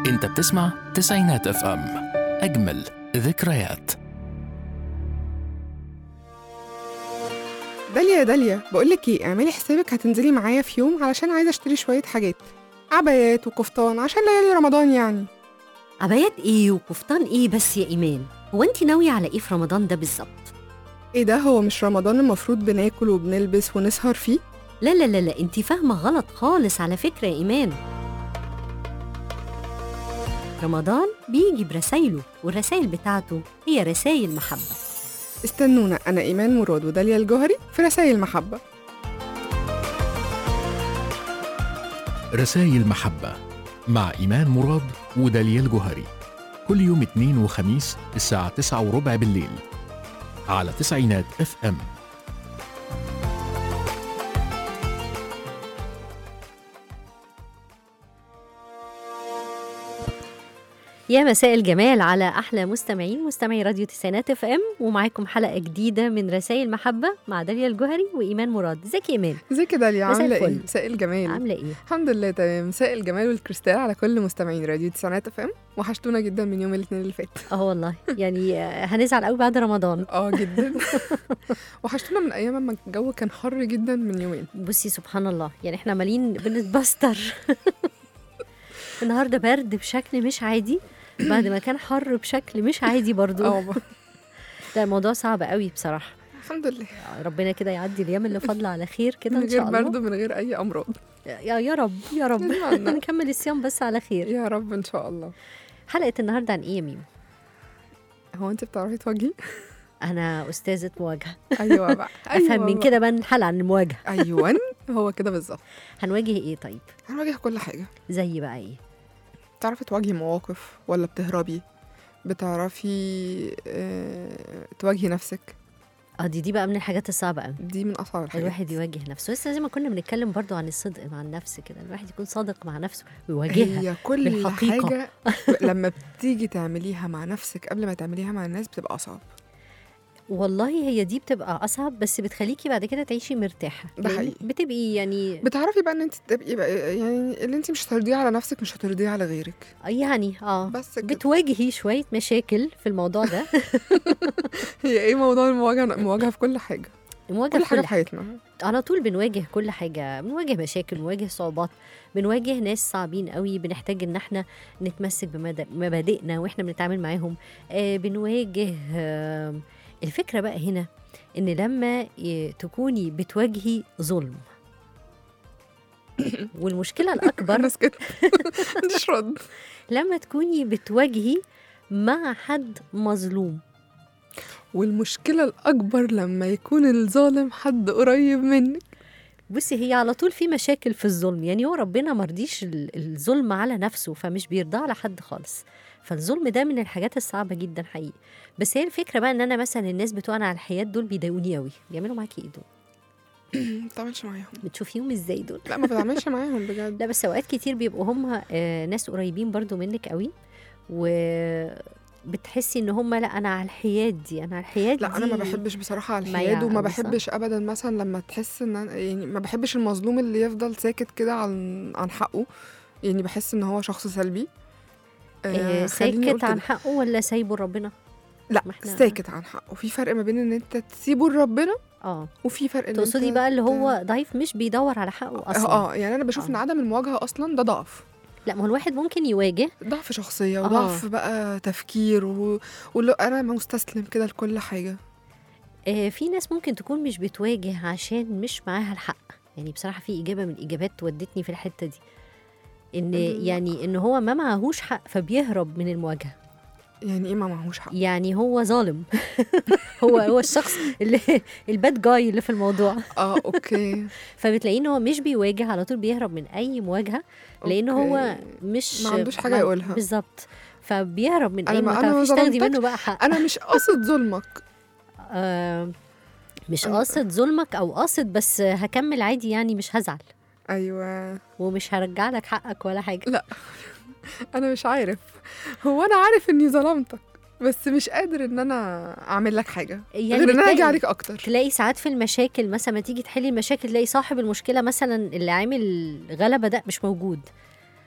انت بتسمع تسعينات اف ام اجمل ذكريات داليا يا داليا بقولك ايه اعملي حسابك هتنزلي معايا في يوم علشان عايزه اشتري شويه حاجات عبايات وكفتان عشان ليالي رمضان يعني عبايات ايه وكفتان ايه بس يا ايمان هو انت ناويه على ايه في رمضان ده بالظبط ايه ده هو مش رمضان المفروض بناكل وبنلبس ونسهر فيه لا لا لا لا انت فاهمه غلط خالص على فكره يا ايمان رمضان بيجي برسايله والرسايل بتاعته هي رسايل محبه استنونا انا ايمان مراد وداليا الجوهري في رسائل محبه رسائل محبة مع إيمان مراد وداليا الجوهري كل يوم اثنين وخميس الساعة تسعة وربع بالليل على تسعينات اف ام يا مساء الجمال على احلى مستمعين مستمعي راديو تسعينات اف ام ومعاكم حلقه جديده من رسائل محبه مع داليا الجوهري وايمان مراد ازيك يا ايمان ازيك يا داليا مساء عامله ايه الفل. مساء الجمال عامله ايه الحمد لله تمام مساء الجمال والكريستال على كل مستمعين راديو تسعينات اف ام وحشتونا جدا من يوم الاثنين اللي فات اه والله يعني آه، هنزعل قوي بعد رمضان اه جدا وحشتونا من ايام ما الجو كان حر جدا من يومين بصي سبحان الله يعني احنا عمالين بنتبستر النهارده برد بشكل مش عادي بعد ما كان حر بشكل مش عادي برضو اه لا الموضوع صعب قوي بصراحه الحمد لله ربنا كده يعدي الايام اللي فاضله على خير كده من ان غير شاء الله برد ومن غير اي امراض يا يا رب يا رب نتمنى. نكمل الصيام بس على خير يا رب ان شاء الله حلقه النهارده عن ايه يا ميمو هو انت بتعرفي تواجهي انا استاذه مواجهه ايوه بقى افهم أيوة من بقى. كده بقى الحلقه عن المواجهه ايوه هو كده بالظبط هنواجه ايه طيب هنواجه كل حاجه زي بقى ايه بتعرفي تواجهي مواقف ولا بتهربي بتعرفي اه... تواجهي نفسك اه دي دي بقى من الحاجات الصعبه قوي دي من اصعب الحاجات الواحد يواجه نفسه لسه زي ما كنا بنتكلم برضو عن الصدق مع النفس كده الواحد يكون صادق مع نفسه ويواجهها هي كل بالحقيقة. حاجه لما بتيجي تعمليها مع نفسك قبل ما تعمليها مع الناس بتبقى اصعب والله هي دي بتبقى اصعب بس بتخليكي بعد كده تعيشي مرتاحه ده لأن حقيقي. بتبقي يعني بتعرفي بقى ان انت تبقي بقى يعني اللي انت مش هترضيه على نفسك مش هترضيه على غيرك يعني اه بس كده. بتواجهي شويه مشاكل في الموضوع ده هي ايه موضوع المواجهه المواجهه في كل حاجه المواجهه كل في حاجه كل في حياتنا على طول بنواجه كل حاجة بنواجه مشاكل بنواجه صعوبات بنواجه ناس صعبين قوي بنحتاج ان احنا نتمسك بمد- بمبادئنا واحنا بنتعامل معاهم آه بنواجه آه الفكرة بقى هنا ان لما ي- تكوني بتواجهي ظلم والمشكلة الأكبر الناس كده مش رد لما تكوني بتواجهي مع حد مظلوم والمشكله الاكبر لما يكون الظالم حد قريب منك بصي هي على طول في مشاكل في الظلم يعني هو ربنا مرضيش ال- الظلم على نفسه فمش بيرضاه على حد خالص فالظلم ده من الحاجات الصعبة جدا حقيقي بس هي الفكرة بقى ان انا مثلا الناس بتوعنا على الحياة دول بيضايقوني قوي بيعملوا معاكي ايه دول ما بتعملش معاهم بتشوفيهم ازاي دول لا ما بتعملش معاهم بجد لا بس اوقات كتير بيبقوا هم آه، ناس قريبين برضو منك قوي و بتحسي ان هم لا انا على الحياد دي انا على الحياد لا انا ما دي بحبش بصراحه على ما الحياد وما يعقل، صح؟ بحبش ابدا مثلا لما تحس ان أنا يعني ما بحبش المظلوم اللي يفضل ساكت كده عن عن حقه يعني بحس ان هو شخص سلبي آه، خليني أقول ساكت عن كده. حقه ولا سايبه لربنا لا ما إحنا- ساكت عن حقه في فرق ما بين ان انت تسيبه لربنا اه وفي فرق ان تقصدي انت بقى اللي ت- هو ضعيف مش بيدور على حقه اصلا اه يعني انا بشوف آه. ان عدم المواجهه اصلا ده ضعف لا ما هو الواحد ممكن يواجه ضعف شخصيه آه. وضعف بقى تفكير و... ولو انا مستسلم كده لكل حاجه آه في ناس ممكن تكون مش بتواجه عشان مش معاها الحق يعني بصراحة في إجابة من الإجابات ودتني في الحتة دي إن ال- يعني إن هو ما معهوش حق فبيهرب من المواجهة يعني ايه ما معهوش حق يعني هو ظالم هو هو الشخص اللي الباد جاي اللي في الموضوع اه اوكي فبتلاقيه ان هو مش بيواجه على طول بيهرب من اي مواجهه لان هو أوكي. مش ما عندوش حاجة يقولها. بالظبط فبيهرب من أنا اي ما- مواجهه أنا ما مفيش تاخدي ظلمتكش. منه بقى حق انا مش قاصد ظلمك آه مش أنا- قاصد ظلمك او قاصد بس هكمل عادي يعني مش هزعل ايوه ومش هرجع لك حقك ولا حاجه انا مش عارف هو انا عارف اني ظلمتك بس مش قادر ان انا اعمل لك حاجه يعني غير ان انا اجي بتلاقي- عليك اكتر تلاقي ساعات في المشاكل مثلا ما تيجي تحلي المشاكل تلاقي صاحب المشكله مثلا اللي عامل غلبه ده مش موجود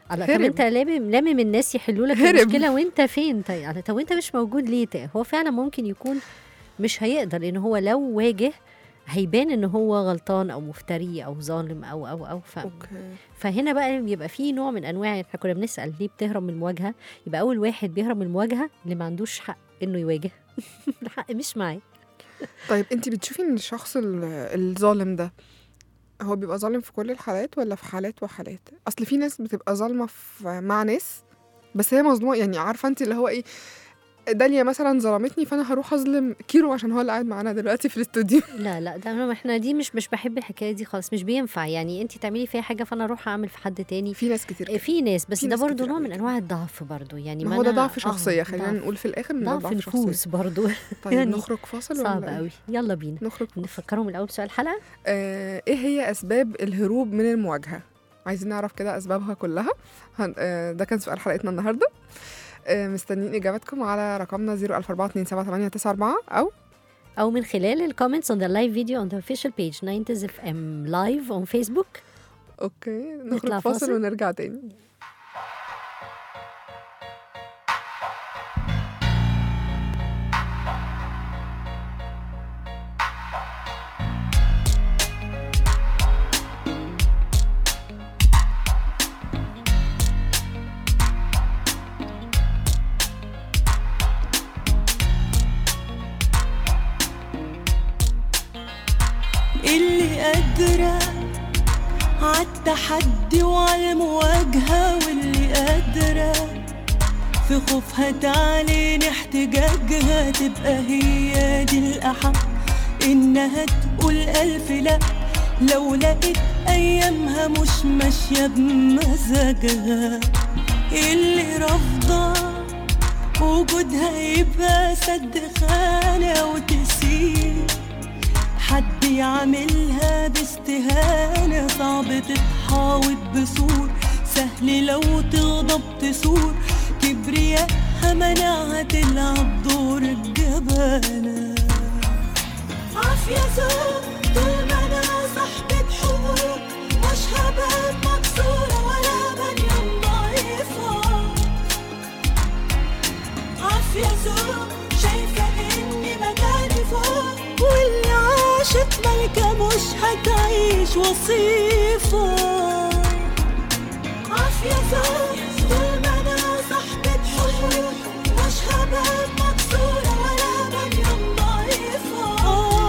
على طب هرب. انت لامم لامم الناس يحلوا لك هرب. المشكله وانت فين طيب يعني طب وانت مش موجود ليه تا- هو فعلا ممكن يكون مش هيقدر لان هو لو واجه هيبان ان هو غلطان او مفتري او ظالم او او او ف... اوكي فهنا بقى بيبقى في نوع من انواع احنا كنا بنسال ليه بتهرب من المواجهه يبقى اول واحد بيهرب من المواجهه اللي ما عندوش حق انه يواجه الحق مش معاه طيب انت بتشوفي ان الشخص ال- الظالم ده هو بيبقى ظالم في كل الحالات ولا في حالات وحالات اصل في ناس بتبقى ظالمه في مع ناس بس هي مظلومه يعني عارفه انت اللي هو ايه داليا مثلا ظلمتني فانا هروح اظلم كيرو عشان هو اللي قاعد معانا دلوقتي في الاستوديو لا لا ده ما احنا دي مش مش بحب الحكايه دي خالص مش بينفع يعني انت تعملي فيها حاجه فانا اروح اعمل في حد تاني في ناس كتير كده. في ناس بس في ده ناس برضو كتير نوع قوي من كده. انواع الضعف برضو يعني ما هو ده أنا- ضعف آه، شخصيه خلينا ضعف- نقول في الاخر ان ده ضعف ضعف شخصيه نفوس برضو طيب يعني نخرج فاصل صعب ولا إيه؟ قوي يلا بينا نخرج فاصل. نفكرهم الاول سؤال الحلقه آه، ايه هي اسباب الهروب من المواجهه عايزين نعرف كده اسبابها كلها هن... آه، ده كان سؤال حلقتنا النهارده آه، مستنيين اجاباتكم على رقمنا 004278994 او او من خلال الكومنتس on the live video on the official page 90s FM live on Facebook اوكي نطلع نخرج فاصل فاصل. ونرجع تاني اللي قادرة عالتحدي وعالمواجهة واللي قادرة في خوفها تعلن احتجاجها تبقى هي دي الأحق إنها تقول ألف لأ لو لقيت أيامها مش ماشية بمزاجها اللي رافضة وجودها يبقى سد خانة وتسيب حد يعملها باستهانة صعب تتحاوط بسور سهل لو تغضب تثور كبرياءها منعها تلعب دور الجبانة عافية زوج طول ما أنا صاحبة حقوق مش هبقى مكسورة ولا بنيان ضعيفة عافية زوج شايفة إني مكاني فوق واللي عاشت ملكة مش هتعيش وصيفة عافية زوج طول ما أنا صاحبة حقوق مش هبقى مكسورة ولا بنيان ضعيفة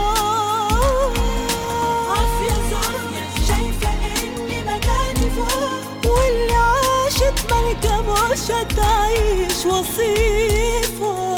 عافية زوج شايفة إني مكاني فوق واللي عاشت ملكة مش هتعيش وصيفة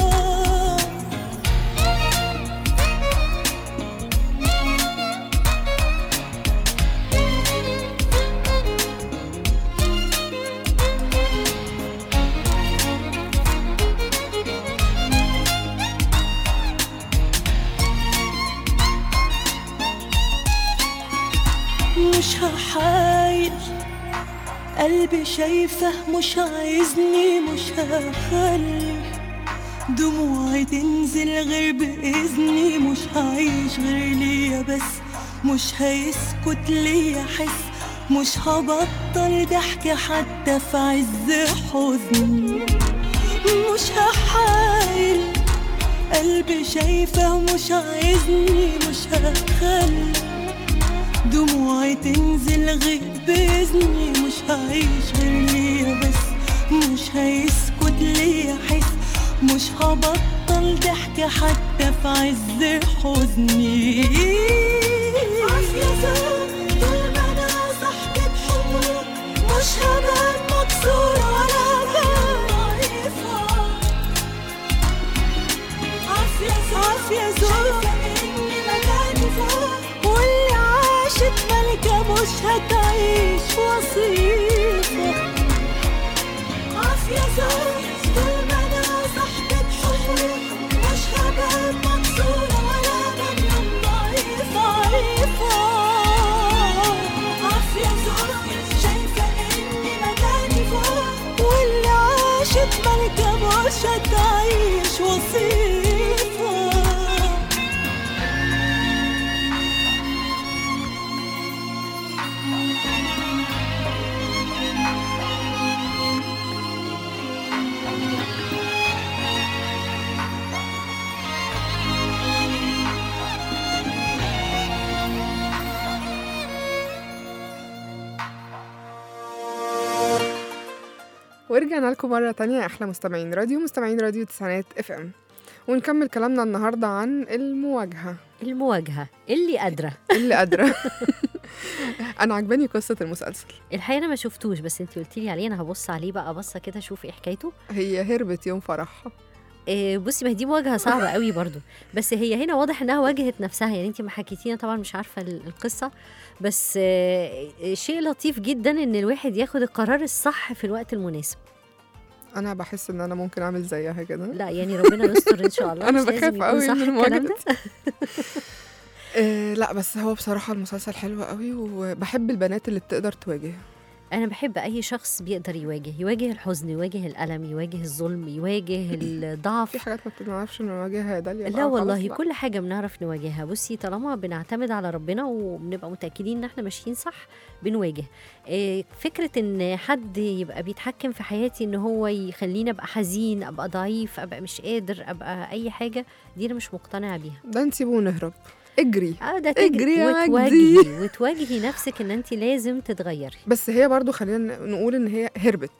مش هحايل قلبي شايفه مش عايزني مش هخلي دموعي تنزل غير بإذني مش هعيش غير ليا بس مش هيسكت ليا حس مش هبطل ضحك حتى في عز حزني مش هحايل قلبي شايفه مش عايزني مش هخلي دموعي تنزل غير بإذني مش هعيش غير ليا بس مش هيسكت ليا حس مش هبطل ضحك حتى في عز حزني عافية زوج طول ما أنا صاحبة حقوق مش هبقى مكسورة ولا ضعيفة عافية زوج إني مكاني فوق واللي عاشت ملكة مش هتعيش وصيفة عافية زوج طول ما أنا صاحبة حقوق مش هبقى مكسورة ولا بنيان ضعيفة عافية زوج شايفة إني مكاني فوق واللي عاشت ملكة مش هتعيش وصيفة ورجعنا لكم مرة تانية يا أحلى مستمعين راديو مستمعين راديو تسعينات اف ام ونكمل كلامنا النهاردة عن المواجهة المواجهة اللي قادرة اللي قادرة أنا عجباني قصة المسلسل الحقيقة أنا ما شفتوش بس أنت قلتي لي عليه أنا هبص عليه بقى بصة كده أشوف إيه حكايته هي هربت يوم فرحها إيه بصي ما هي دي مواجهة صعبة قوي برضو بس هي هنا واضح إنها واجهت نفسها يعني أنت ما حكيتينا طبعا مش عارفة ال- القصة بس آه، شيء لطيف جدا إن الواحد ياخد القرار الصح في الوقت المناسب أنا بحس إن أنا ممكن أعمل زيها كده لا يعني ربنا يستر إن شاء الله أنا مش لازم بخاف يكون قوي صح من الكلام المواجهة ده آه لا بس هو بصراحة المسلسل حلو قوي وبحب البنات اللي بتقدر تواجه أنا بحب أي شخص بيقدر يواجه يواجه الحزن يواجه الألم يواجه الظلم يواجه الضعف في حاجات ما بنعرفش نواجهها يا داليا لا بقى خلاص والله بقى. كل حاجة بنعرف نواجهها بصي طالما بنعتمد على ربنا وبنبقى متأكدين إن احنا ماشيين صح بنواجه إيه، فكرة إن حد يبقى بيتحكم في حياتي إن هو يخليني أبقى حزين أبقى ضعيف أبقى مش قادر أبقى أي حاجة دي أنا مش مقتنعة بيها ده نسيبه ونهرب اجري اه ده اجري تجري يا وتواجهي مجدي. وتواجهي نفسك إن أنت لازم تتغيري بس هي برضو خلينا نقول ان هي هربت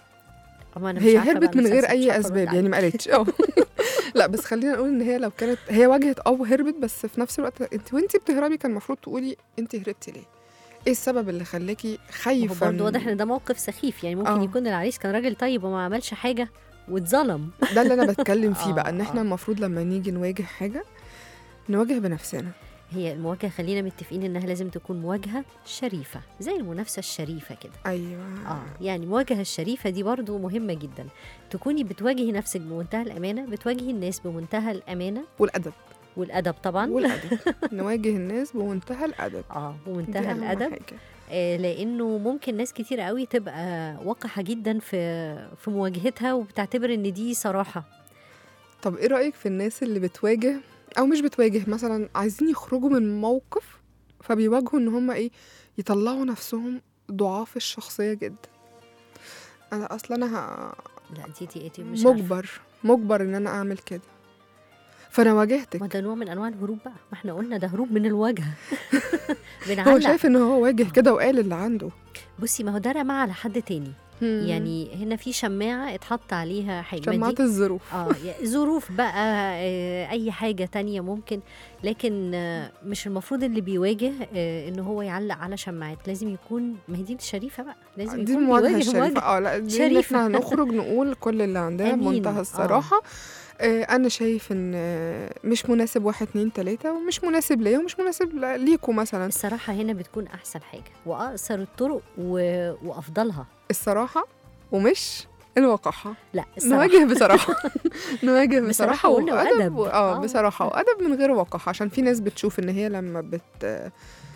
أما أنا مش هي عارفة هربت بقى من غير المسلسل، مش اي عارفة أرد اسباب يعني عليك. ما قالتش اه لا بس خلينا نقول ان هي لو كانت هي واجهت اه وهربت بس في نفس الوقت انت وانت بتهربي كان المفروض تقولي انت هربتي ليه ايه السبب اللي خلاكي هو خايفه برضه من- واضح إن ده موقف سخيف يعني ممكن آه. يكون العريس كان راجل طيب وما عملش حاجة واتظلم ده اللي انا بتكلم فيه بقى ان آه، احنا آه. المفروض لما نيجي نواجه حاجه نواجه بنفسنا هي المواجهة خلينا متفقين إنها لازم تكون مواجهة شريفة زي المنافسة الشريفة كده ايوه اه يعني المواجهة الشريفة دي برضو مهمة جدا تكوني بتواجهي نفسك بمنتهى الأمانة بتواجهي الناس بمنتهى الأمانة والادب والأدب طبعا والادب نواجه الناس بمنتهى الادب اه دي بمنتهى أهم الأدب حاجة. آه لأنه ممكن ناس كتير قوي تبقى وقحة جدا في في مواجهتها وبتعتبر إن دي صراحة طب ايه رايك في الناس اللي بتواجه او مش بتواجه مثلا عايزين يخرجوا من موقف فبيواجهوا ان هم ايه يطلعوا نفسهم ضعاف الشخصيه جدا انا اصلا انا ه- لا دي دي, دي مش عارفة. مجبر مجبر ان انا اعمل كده فانا واجهتك ما ده نوع من أنواع الهروب بقى ما احنا قلنا ده هروب من الواجهة هو بنعلق شايف ان هو واجه كده وقال اللي عنده بصي ما هو ده رمى على حد تاني هم. يعني هنا في شماعة اتحط عليها حاجة ما شماعة دي الظروف اه يا- ظروف بقى آه، اي حاجه تانية ممكن لكن آه، مش المفروض اللي بيواجه آه، ان هو يعلق على شماعات لازم يكون ما هي دي الشريفه بقى لازم دي يكون المواجهة بيواجه الشريفة مواجهة. اه لا دي ان شريفة. احنا هنخرج نقول كل اللي عندنا أمين. بمنتهى آه. الصراحة آه انا شايف ان آه، مش مناسب واحد اتنين تلاتة ومش مناسب ليا ومش مناسب ل- ليكوا مثلا الصراحه هنا بتكون احسن حاجه واقصر الطرق و... وافضلها الصراحة ومش الوقاحة لا الصراحه نواجه بصراحة نواجه بصراحة بصراحة قلنا وأدب وأدب. و- اه آه. بصراحة وأدب من غير وقاحة عشان في ناس بتشوف إن هي لما بت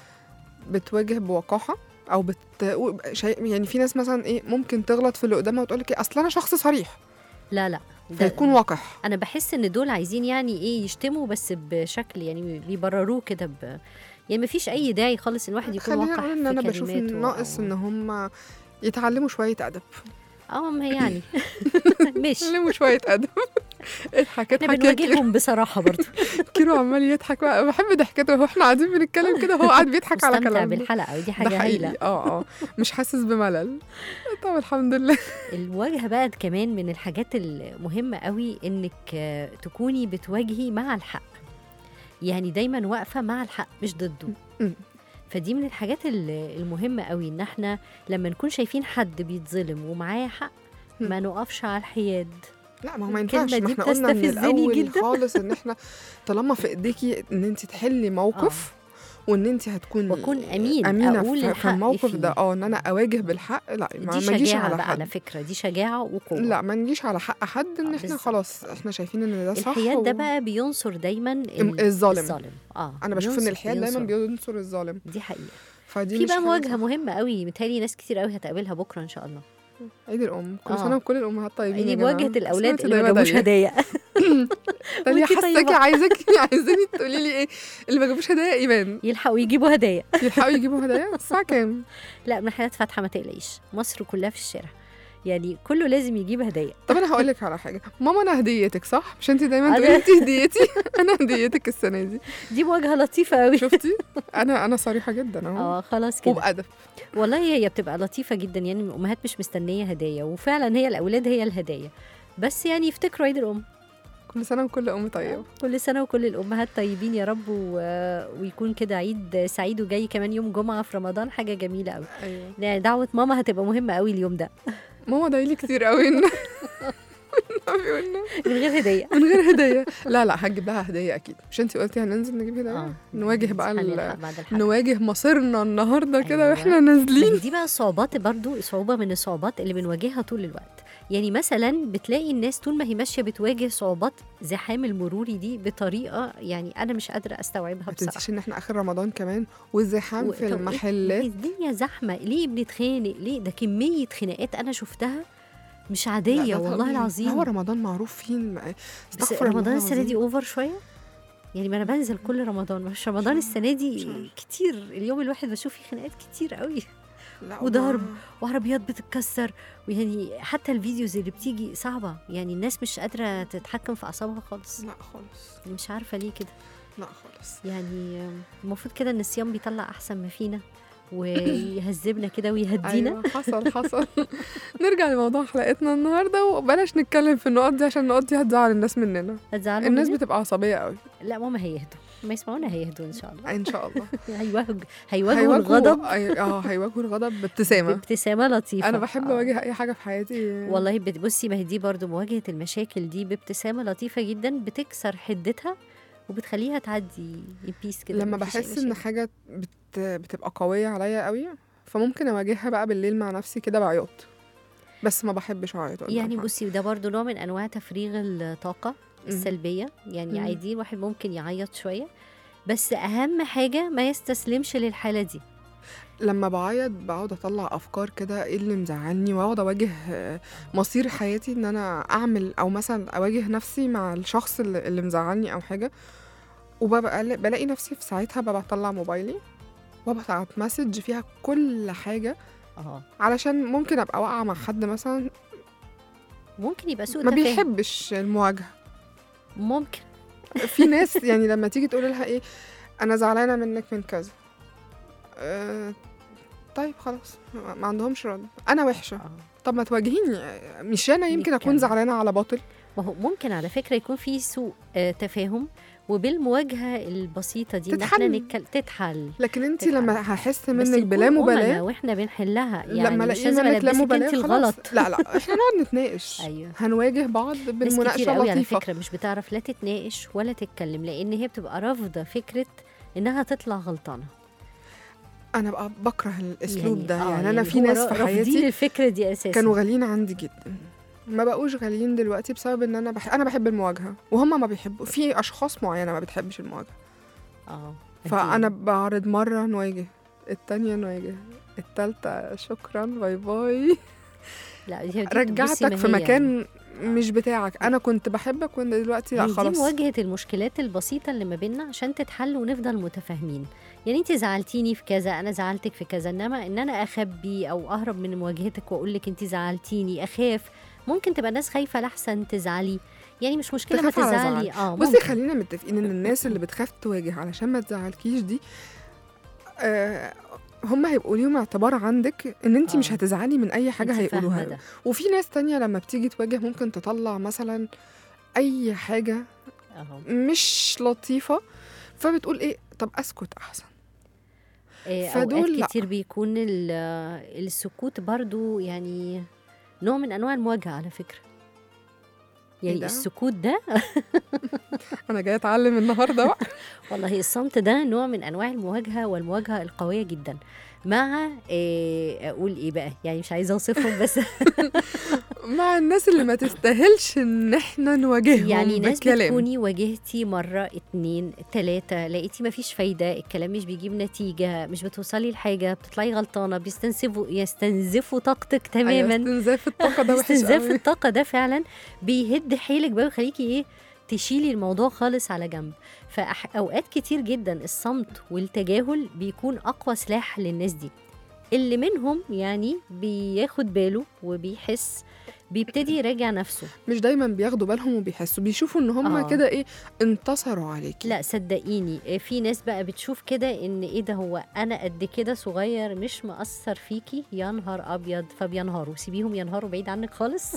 بتواجه بوقاحة أو بت شيء- يعني في ناس مثلا إيه ممكن تغلط في اللي قدامها وتقول لك إيه أصل أنا شخص صريح لا لا ده- فيكون وقح انا بحس ان دول عايزين يعني ايه يشتموا بس بشكل يعني بيبرروه كده ب... يعني ما فيش اي داعي خالص ان الواحد يكون خلينا وقح نقول إن في أنا بشوف إن كلماته ناقص أو- إن هم يتعلموا شوية أدب اه ما هي يعني مش يتعلموا شوية أدب اضحك احنا اضحك يا كيرو بنواجههم بصراحه برضو كيرو عمال يضحك بقى بحب ضحكته هو احنا قاعدين بنتكلم كده هو قاعد بيضحك على مستمتع كلامنا بالحلقه ودي ده حاجه حقيقي هايله اه اه مش حاسس بملل طب الحمد لله المواجهه بقى كمان من الحاجات المهمه قوي انك آه، تكوني بتواجهي مع الحق يعني دايما واقفه مع الحق مش ضده مم. فدي من الحاجات ال- المهمه قوي ان احنا لما نكون شايفين حد بيتظلم ومعاه حق ما نقفش على الحياد لا ما هو ما الكلمة ينفعش ما دي احنا قلنا من بتستفزني الاول جدا. خالص ان احنا طالما في ايديكي ان انت تحلي موقف وان انت هتكوني وأكون أمين، امينه أقول في- في الحق الموقف فيه. ده اه ان انا اواجه بالحق لا ما دي ما نجيش شجاعه على بقى على حد فكره دي شجاعه وقوه لا ما نجيش على حق حد ان آه، احنا بالظبط. خلاص احنا شايفين ان ده صح الحياد ده و- بقى بينصر دايما ال- الظالم. الظالم اه انا بشوف ان بينصر- الحياد دايما بينصر. بينصر الظالم دي حقيقه فدي في مش بقى حاجة مواجهه صح. مهمه قوي متهيألي ناس كتير قوي هتقابلها بكره ان شاء الله عيد الام كل آه. سنه وكل الامهات طيبين دي يا جماعة. مواجهه كل الاولاد سنة اللي ما وأنت جابوش طيبة هدايا داليا وأنتي حاساكي طيبة. عايزاكي عايزاني تقولي لي ايه اللي ما جابوش هدايا ايمان يلحقوا يجيبوا هدايا يلحقوا يجيبوا هدايا الساعه كام لا من حياة فاتحه ما تقلقيش مصر كلها في الشارع يعني كله لازم يجيب هدايا طب انا هقول لك على حاجه ماما انا هديتك صح مش انت دايما أنا- تقولي انت هديتي انا هديتك السنه دي دي مواجهه لطيفه قوي شفتي انا انا صريحه جدا اهو اه خلاص كده وبادب والله هي بتبقى لطيفه جدا يعني الامهات مش مستنيه هدايا وفعلا هي الاولاد هي الهدايا بس يعني يفتكروا عيد الام كل سنه وكل ام طيبه كل سنه وكل الامهات طيبين يا رب و... ويكون كده عيد سعيد وجاي كمان يوم جمعه في رمضان حاجه جميله قوي ايوه يعني دعوه ماما هتبقى مهمه قوي اليوم ده ماما دايلي كتير قوي ان بيقول لنا من غير هديه من غير هديه لا لا هجيب لها هديه اكيد مش انت قلتي هننزل نجيب هديه اه نواجه بقى ال- هنلحق بعد الحلقة. نواجه مصيرنا النهارده كده أيوة. واحنا ما نازلين هي دي بقى صعوبات برضو صعوبة من الصعوبات اللي بنواجهها طول الوقت يعني مثلا بتلاقي الناس طول ما هي ماشية بتواجه صعوبات زحام المروري دي بطريقة يعني أنا مش قادرة أستوعبها ما بصراحة تنسيش ان احنا اخر رمضان كمان والزحام و- في طب إيه- المحلات الدنيا زحمة ليه بنتخانق ليه ده كمية خناقات أنا شفتها مش لا، عادية ده والله طبيعي. العظيم هو رمضان معروف فيه الم- بس استغفر الله رمضان السنة دي العظيم. أوفر شوية يعني ما أنا بنزل كل رمضان مش رمضان عارفة، السنة مش دي عارفة. كتير اليوم الواحد بشوف فيه خناقات كتير قوي لا وضرب. وما- وعربيات بتتكسر ويعني حتى الفيديوز اللي بتيجي صعبة يعني الناس مش قادرة تتحكم في أعصابها خالص لا خالص يعني مش عارفة ليه كده لا خالص يعني المفروض كده إن الصيام بيطلع أحسن ما فينا ويهذبنا كده ويهدينا ايوه حصل حصل نرجع لموضوع حلقتنا النهارده وبلاش نتكلم في النقط دي عشان النقط دي هتزعل الناس مننا هتزعلوا الناس مني؟ بتبقى عصبيه قوي لا ماما هيهدوا ما يسمعونا هيهدوا إن شاء الله ان شاء الله هيواجهوا هيواجهوا هيواجهوا- الغضب أي- اه هيواجهوا الغضب بابتسامه بابتسامة لطيفة انا بحب آه. اواجه اي حاجه في حياتي والله بت- بصي ما هي دي برضو مواجهة المشاكل دي بابتسامة لطيفة جدا بتكسر حدتها وبتخليها تعدي بيس كده لما مفيش أي بحس ان مشاكل. حاجه بت... بتبقى قويه عليا قوي فممكن اواجهها بقى بالليل مع نفسي كده بعياط بس ما بحبش اعيط قدام يعني حد. بصي ده برضو نوع من انواع تفريغ الطاقه مم. السلبيه يعني مم. عادي الواحد ممكن يعيط شويه بس اهم حاجه ما يستسلمش للحاله دي لما بعيط بقعد اطلع افكار كده ايه اللي مزعلني واقعد اواجه آه، مصير حياتي ان انا اعمل او مثلا اواجه نفسي مع الشخص اللي, اللي مزعلني او حاجه وببقى بلاقي نفسي في ساعتها ببقى اطلع موبايلي وابعت مسج فيها كل حاجه اه علشان ممكن ابقى واقعه مع حد مثلا ممكن يبقى سوء ما تفاهم بيحبش المواجهه ممكن في ناس يعني لما تيجي تقول لها ايه انا زعلانه منك من كذا أه طيب خلاص ما ما عندهمش رد انا وحشه آه. طب ما تواجهيني مش انا يمكن اكون نتكلم. زعلانه على باطل ما هو ممكن على فكره يكون في سوء آه تفاهم وبالمواجهه البسيطه دي ان احنا تتحل. نتكل... تتحل لكن انت تتحل. لما هحس بس منك بلا نكون أمنا مبالاه واحنا بنحلها يعني لما مش الاقي لازم منك لا البسك مبالاه انت خلاص الغلط لا لا احنا نقعد نتناقش ايوه هنواجه بعض ناس كتير بالمناقشه قوي على لطيفه فكره مش بتعرف لا تتناقش ولا تتكلم لان هي بتبقى رافضه فكره انها تطلع غلطانه انا بقى بكره الاسلوب ده آه، يعني انا في هو ناس را- في رافضين حياتي الفكره دي اساسا كانوا غاليين عندي جدا ما بقوش غاليين دلوقتي بسبب ان انا بح... انا بحب المواجهه وهم ما بيحبوا في اشخاص معينه ما بتحبش المواجهه اه فانا بعرض مره نواجه التانية نواجه التالتة شكرا باي باي لا دي دي بصي رجعتك ما في هي مكان مش بتاعك انا كنت بحبك وانت دلوقتي لا هي دي خلاص مواجهه المشكلات البسيطه اللي ما بيننا عشان تتحل ونفضل متفاهمين يعني انت زعلتيني في كذا انا زعلتك في كذا انما ان انا اخبي او اهرب من مواجهتك واقول لك انت زعلتيني اخاف ممكن تبقى الناس خايفه لحسن تزعلي يعني مش مشكله ما تخاف على تزعلي اه بصي ممكن. خلينا متفقين ان الناس اللي بتخاف تواجه علشان ما تزعلكيش دي آه هم هيبقوا ليهم اعتبار عندك ان انت آه. مش هتزعلي من اي حاجه انت هيقولوها فاهمة له. ده. وفي ناس تانية لما بتيجي تواجه ممكن تطلع مثلا اي حاجه اهو مش لطيفه فبتقول ايه طب اسكت احسن آه، فدول اوقات لأ. كتير بيكون ال- السكوت برضو يعني نوع من انواع المواجهه على فكره يعني ده؟ السكوت ده انا جايه اتعلم النهارده بقى والله الصمت ده نوع من انواع المواجهه والمواجهه القويه جدا مع إيه اقول ايه بقى يعني مش عايزه اوصفهم بس مع الناس اللي ما تستاهلش ان احنا نواجههم يعني ناس بالكلام بتكوني واجهتي مره اتنين تلاته لقيتي مفيش فايده الكلام مش بيجيب نتيجه مش بتوصلي لحاجه بتطلعي غلطانه بيستنزفوا يستنزفوا طاقتك تماما أيوة استنزاف الطاقه ده وحش استنزاف قوي. الطاقه ده فعلا بيهد حيلك بقى ويخليكي ايه تشيلي الموضوع خالص على جنب فأوقات كتير جدا الصمت والتجاهل بيكون أقوى سلاح للناس دي اللي منهم يعني بياخد باله وبيحس بيبتدي يراجع نفسه مش دايما بياخدوا بالهم وبيحسوا بيشوفوا ان هم آه. كده ايه انتصروا عليكي لا صدقيني آه، في ناس بقى بتشوف كده ان ايه ده هو انا قد كده صغير مش مأثر فيكي يا نهار ابيض فبينهاروا سيبيهم ينهاروا بعيد عنك خالص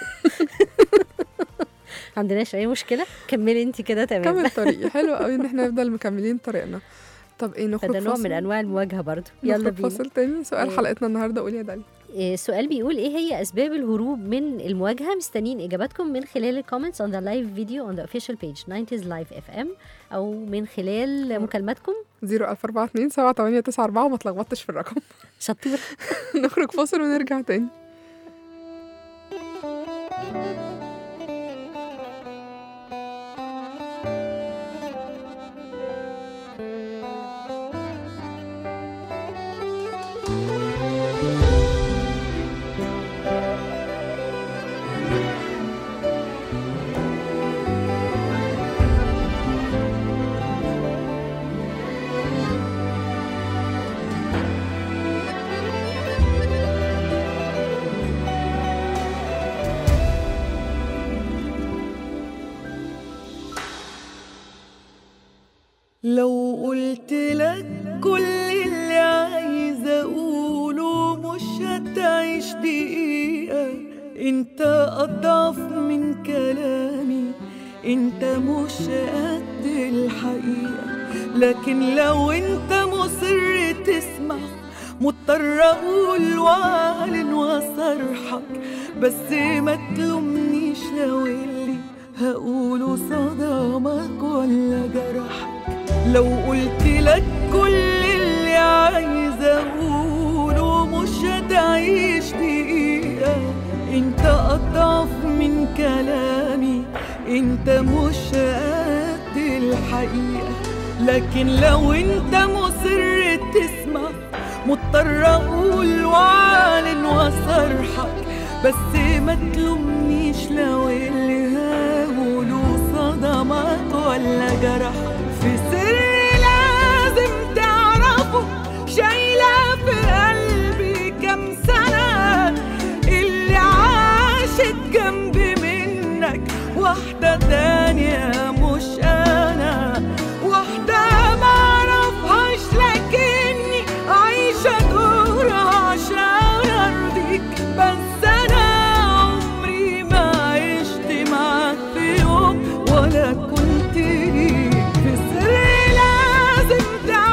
عندناش اي مشكله كملي انت كده تمام كمل طريقي حلو قوي ان احنا نفضل مكملين طريقنا طب ايه نخرج فده نوع فاصل من انواع المواجهه برضو يلا نخرج بينا فاصل تاني سؤال إيه. حلقتنا النهارده قولي يا داليا إيه، السؤال بيقول ايه هي اسباب الهروب من المواجهه مستنيين اجاباتكم من خلال الكومنتس on the live video on the official page 90s live fm او من خلال مكالماتكم 00427 7894 وما تلخبطش في الرقم شطور نخرج فاصل ونرجع تاني لو قلت لك كل اللي عايزة أقوله مش هتعيش دقيقة انت أضعف من كلامي انت مش قد الحقيقة لكن لو انت مصر تسمع مضطر اقول واعلن واصرحك بس ما تلومنيش لو اللي هقوله صدمك ولا جرحك لو قلت لك كل اللي عايزة أقوله مش هتعيش دقيقة انت أضعف من كلامي انت مش قد الحقيقة لكن لو انت مصر تسمع مضطر اقول واعلن واصرحك بس ما تلومنيش لو اللي هقوله صدمك ولا جرحك في سر لازم تعرفه شايلة في قلبي كام سنة اللي عاشت جنبي منك واحدة تانية مش أنا واحدة معرفهاش لكني عايشة دور عشان أرضيك بس أنا عمري ما عشت معاك في يوم ولا كنت ليك في سر لازم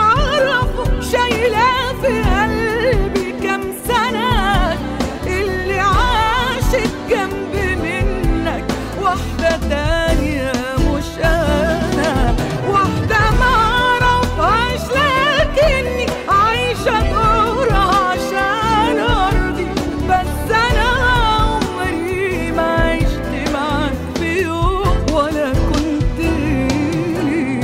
تعرفه شايلة في قلبي كام سنة اللي عاشت جنبي منك واحدة تانية مش أنا واحدة معرفهاش لكني عايشة دور عشان أرضي بس أنا عمري ما عشت معاك في يوم ولا كنت ليك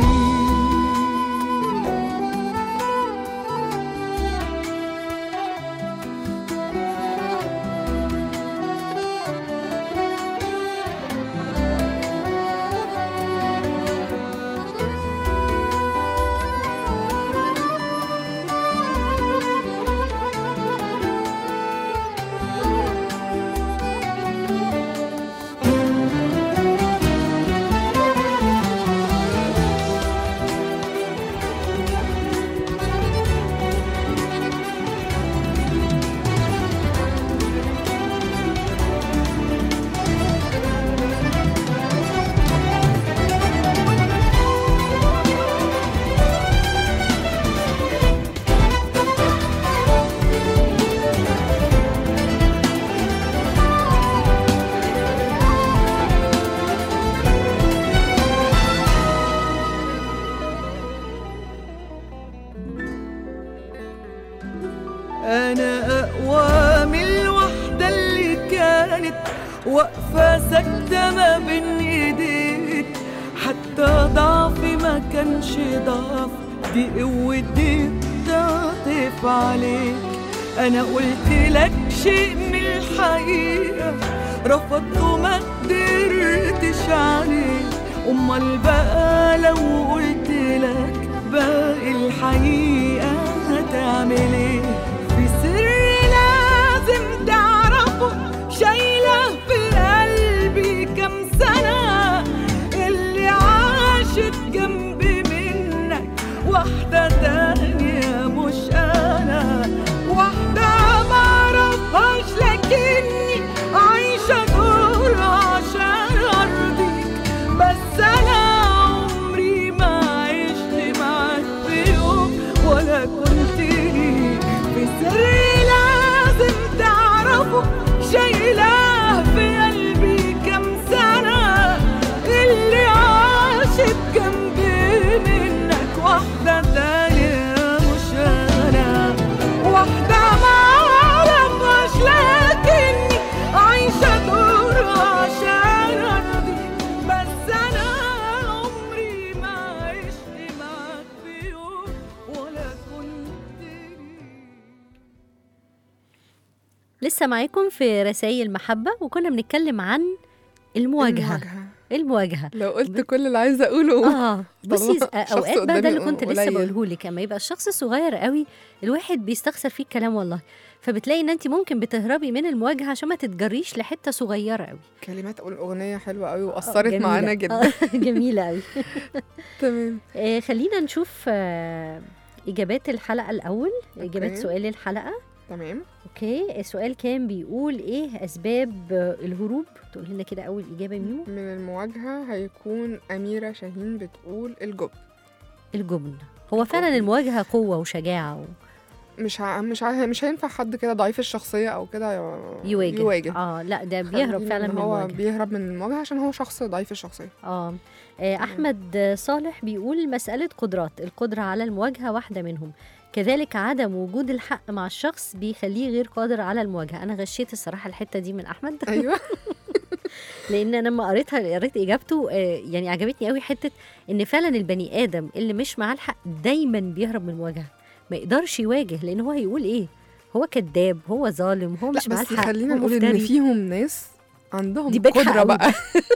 أنا أقوى من الوحدة اللي كانت واقفة ساكتة ما بين إيديك حتى ضعفي ما كانش ضعف دي قوتي بتعطف عليك أنا قلت لك شيء من الحقيقة رفضت وما قدرتش عليه أمال بقى لو قلت لك باقي الحقيقة هتعمل ايه لسه معاكم في رسائل محبة وكنا بنتكلم عن المواجهة المواجهة. المواجهة لو قلت كل اللي عايزه اقوله اه بصي طالما شخص اوقات بقى ده اللي قدامي كنت لسه قليل. بقوله لك اما يبقى الشخص صغير قوي الواحد بيستخسر فيه الكلام والله فبتلاقي ان انت ممكن بتهربي من المواجهه عشان ما تتجريش لحته صغيره قوي كلمات الاغنيه حلوه قوي آه، واثرت جميلة. معانا جدا آه، جميله قوي تمام آه خلينا نشوف آه اجابات الحلقه الاول اجابات أوكي. سؤال الحلقه تمام اوكي السؤال كان بيقول ايه اسباب آه، الهروب تقول لنا كده اول اجابه ميو من المواجهه هيكون اميره شاهين بتقول الجبن الجبن هو فعلا المواجهه قوه وشجاعه و... مش ع... مش ع... مش هينفع حد كده ضعيف الشخصيه او كده ي- يواجه. يواجه اه لا ده بيهرب خلينا فعلا إن من هو المواجهه بيهرب من المواجهه عشان هو شخص ضعيف الشخصيه اه آه، احمد صالح بيقول مساله قدرات القدره على المواجهه واحده منهم كذلك عدم وجود الحق مع الشخص بيخليه غير قادر على المواجهه انا غشيت الصراحه الحته دي من احمد ايوه لان انا لما قريتها قريت اجابته آه، يعني عجبتني قوي حته ان فعلا البني ادم اللي مش معاه الحق دايما بيهرب من المواجهه ما يقدرش يواجه لان هو هيقول ايه هو كذاب هو ظالم هو لا مش معاه بس الحق خلينا هو نقول ان مفتري. فيهم ناس عندهم دي بجحة قدره قوي. بقى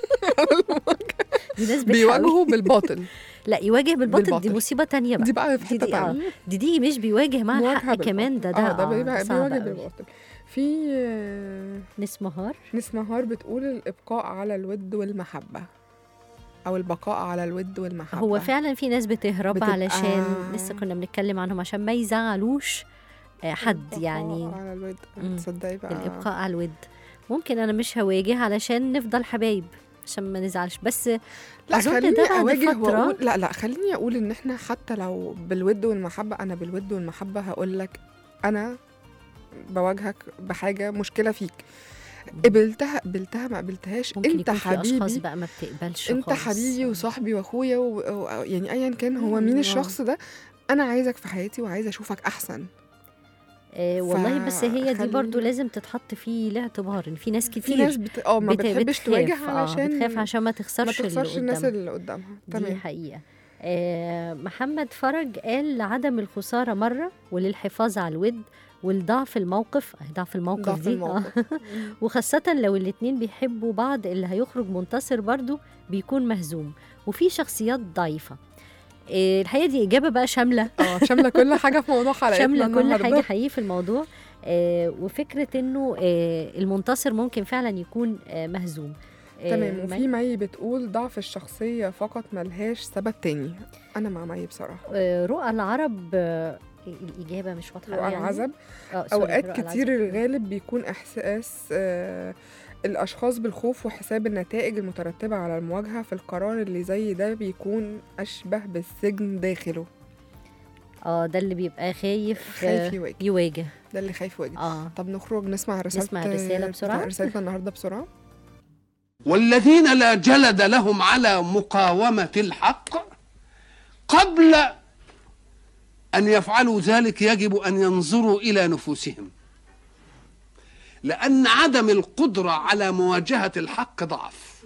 دي ناس بجحة قوي. بيواجهوا بالباطل لا يواجه بالباطل, دي بالباطل. مصيبه تانية بقى دي بقى في دي- حته دي- آه. تانية دي دي مش بيواجه مع مواجهة الحق كمان ده ده اه ده بيبقى صعب بيواجه قوي. بالباطل في آه، نسمهار نسمهار بتقول الابقاء على الود والمحبه او البقاء على الود والمحبه هو فعلا في ناس بتهرب بتبقى- علشان لسه كنا بنتكلم عنهم عشان ما يزعلوش آه، حد البقاء يعني على الود مم. تصدقي بقى الابقاء على الود ممكن انا مش هواجه علشان نفضل حبايب عشان ما نزعلش بس لا أظن خليني ده بعد اواجه فترة- واقول لا لا خليني اقول ان احنا حتى لو بالود والمحبه انا بالود والمحبه هقول لك انا بواجهك بحاجه مشكله فيك قبلتها قبلتها ما قبلتهاش ممكن انت يكون في اشخاص حبيبي بقى ما بتقبلش انت خالص. حبيبي وصاحبي واخويا و... و... يعني ايا كان هو مين مم. الشخص ده انا عايزك في حياتي وعايزه اشوفك احسن آه والله بس هي دي فخلي- برضو لازم تتحط فيه الاعتبار ان في ناس كتير في ناس بت... اه ما بت- بتحبش بتخاف، تواجه آه، علشان بتخاف عشان ما ما تخسرش, تخسرش الناس قدامها. اللي قدامها دي تمام حقيقة آه محمد فرج قال لعدم الخسارة مرة وللحفاظ على الود والضعف الموقف آه، ضعف الموقف ضعف دي آه. الموقف وخاصة لو الاتنين بيحبوا بعض اللي هيخرج منتصر برضو بيكون مهزوم وفي شخصيات ضعيفة آه الحقيقة دي إجابة بقى شاملة اه شامله كل حاجه في موضوع حلقتنا شاملة كل النهاردة. حاجة حقيقي في الموضوع آه وفكرة إنه آه المنتصر ممكن فعلا يكون آه مهزوم آه، تمام ما- وفي مي بتقول ضعف الشخصية فقط ملهاش سبب تاني أنا مع مي بصراحة آه، رؤى العرب آه، الإجابة مش واضحة رؤى أوي يعني. العزب آه، سوري، أوقات رؤى كتير العزب. الغالب بيكون إحساس آه الأشخاص بالخوف وحساب النتائج المترتبة على المواجهة في القرار اللي زي ده بيكون أشبه بالسجن داخله اه ده اللي بيبقى خايف خايف آه، يواجه يواجه ده اللي خايف يواجه اه طب نخرج نسمع رسالة نسمع الرسالة بسرعة؟ رسالتنا النهاردة بسرعة والذين لا جلد لهم على مقاومة الحق قبل أن يفعلوا ذلك يجب أن ينظروا إلى نفوسهم لأن عدم القدرة على مواجهة الحق ضعف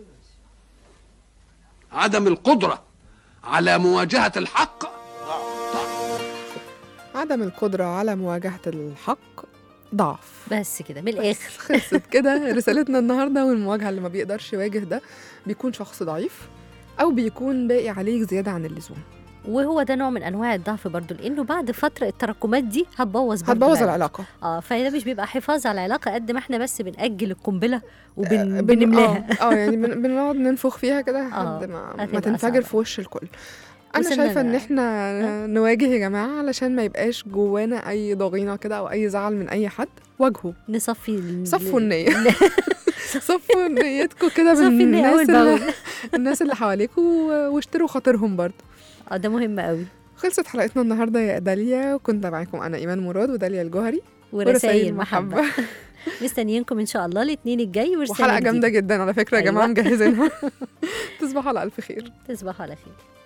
عدم القدرة على مواجهة الحق عدم القدرة على مواجهة الحق ضعف بس كده من الآخر خلصت كده رسالتنا النهارده والمواجهه اللي ما بيقدرش يواجه ده بيكون شخص ضعيف او بيكون باقي عليك زياده عن اللزوم وهو ده نوع من انواع الضعف برضو لانه بعد فتره التراكمات دي هتبوظ برضو هتبوظ العلاقة. العلاقه اه فده مش بيبقى حفاظ على العلاقه قد ما احنا بس بنأجل القنبله آه، وبنملاها بن- وبنملاها اه آه، يعني بن- بنقعد ننفخ فيها كده آه، لحد ما ما هتبقى تنفجر صعبة. في وش الكل انا وصلنا شايفه ان بقى. احنا نواجه يا جماعه علشان ما يبقاش جوانا اي ضغينه كده او اي زعل من اي حد واجهوا نصفي ال- صفوا النية. صفوا نيتكم كده صفي النية بالناس اول اللي باول الناس اللي حواليكم و- واشتروا خاطرهم برضه اه ده مهم قوي خلصت حلقتنا النهارده يا داليا وكنت معاكم انا ايمان مراد وداليا الجوهري ورسائل محبه مستنيينكم ان شاء الله الاثنين الجاي ورسالة وحلقه جامده جديدة. جدا على فكره يا جماعه أيوة. مجهزينها تصبحوا على الف خير تصبحوا على خير